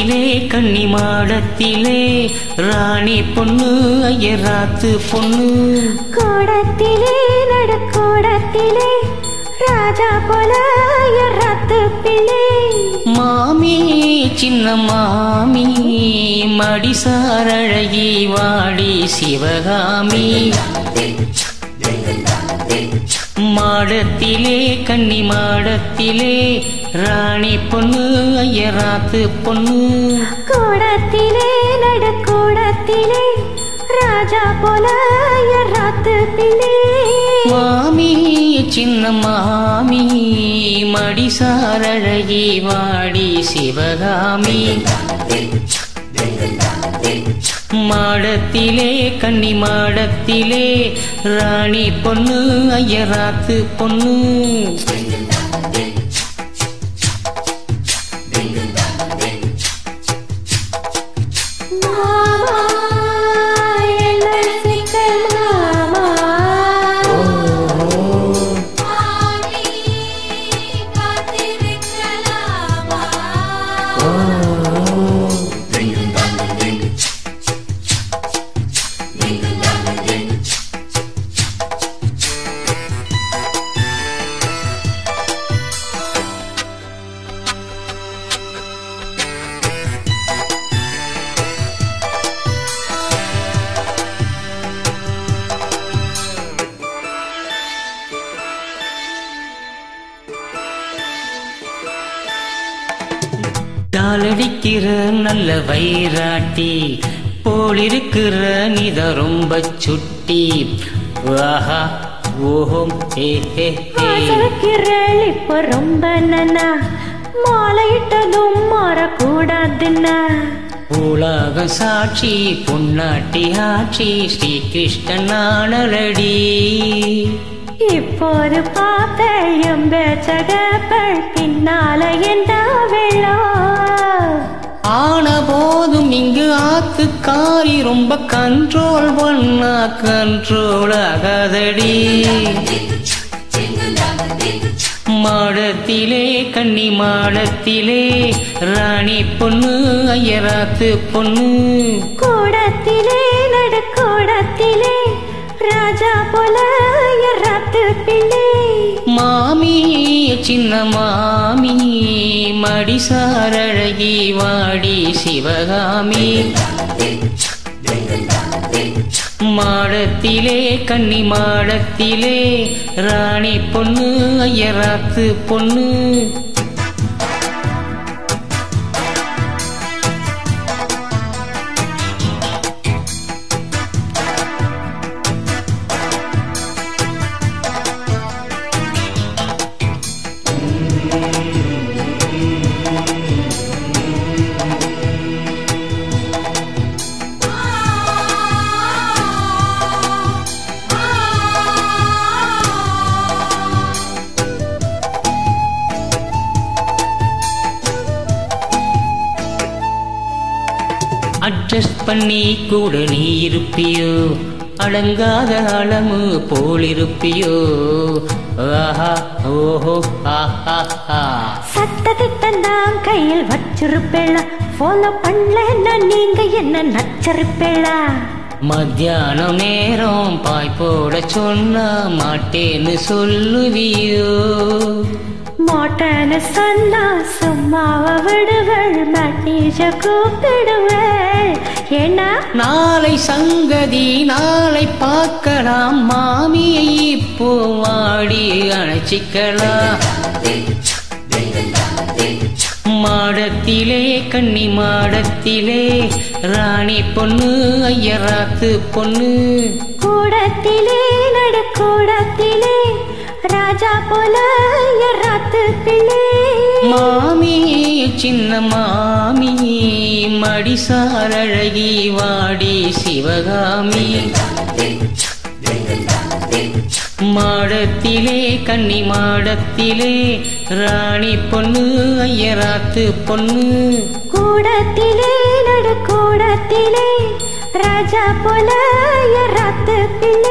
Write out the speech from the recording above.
மாடத்திலே கன்னி மாடத்திலே ராணி பொண்ணு ஐயராத்து பொண்ணு கோடத்திலே நடுக்கோடத்திலே ராஜா போல ரத்து பிள்ளை மாமி சின்ன மாமி மடிசாரழகி வாடி சிவகாமி மாடத்திலே கன்னி மாடத்திலே ராணி பொண்ணு ஐயராத்து பொண்ணு கோடத்திலே நடுக்கோடத்திலே ராஜா போல ரத்து பிள்ளை மாமி சின்ன மாமி மடிசாரழகி வாடி சிவகாமி மாடத்திலே கன்னி மாடத்திலே ராணி பொண்ணு ஐயராத்து பொண்ணு மாமா என்ன சிக்கல் மாமா மாமி காத்திருக்கலாமா டாலடிக்கிற நல்ல வைராட்டி போலிருக்கிற நித ரொம்ப சுட்டி ஆஹா ஓஹோம் ஹே ஹே ஹே ஆசைக்கிறேள் இப்ப ரொம்ப நன்னா மாலையிட்டதும் மாறக்கூடாதுன்னா உலக சாட்சி பொன்னாட்டி ஆட்சி ஸ்ரீ கிருஷ்ணன் ஆனலடி இப்போது பார்த்த எம்பேச்சகப்பள் பின்னால என்ன வெள்ளம் ஆன போதும் இங்கு ஆத்துக்காரி ரொம்ப கண்ட்ரோல் பண்ணா கண்ட்ரோல் ஆகாதடி மாடத்திலே கன்னி மாடத்திலே ராணி பொண்ணு ஐயராத்து பொண்ணு கூடத்திலே நடுக்கூடத்திலே ராஜா போல ரத்து பிள்ளை மாமி சின்ன மாமி மடிசாரழகி வாடி சிவகாமி மாடத்திலே கன்னி மாடத்திலே ராணி பொண்ணு ஐயராத்து பொண்ணு அட்ஜஸ்ட் பண்ணி கூட நீ இருப்பியோ அடங்காத அளமு போலிருப்பியோ ஆஹா ஓஹோ ஆஹா ஆ சட்டத்திட்டம் தான் கையில் வச்சிருப்பேளா ஃபாலோ பண்ணலன்னா நீங்க என்ன நச்சரிப்பேளா மத்தியானம் நேரம் பாய் போட சொன்னா மாட்டேன்னு சொல்லுவியோ மாட்டேன்னு சொன்னா சும்மாவ விடுவள் மட்டீஜ கூப்பிடுவள் ஏன்னா நாளை சங்கதி நாளை பார்க்கலாம் மாமியை இப்போ வாடி அணைச்சிக்கலாம் மாடத்திலே கன்னி மாடத்திலே ராணி பொண்ணு ஐயராத்து பொண்ணு கூடத்திலே நடுக்கூடத்திலே ராஜா போல ராத்து பிள்ளை மாமி சின்ன மாமி மடிசாரழகி வாடி சிவகாமி மாடத்திலே கன்னி மாடத்திலே ராணி பொண்ணு ஐயராத்து பொண்ணு கூடத்திலே நடுக்கூடத்திலே ராஜா போல ராத்து பிள்ளை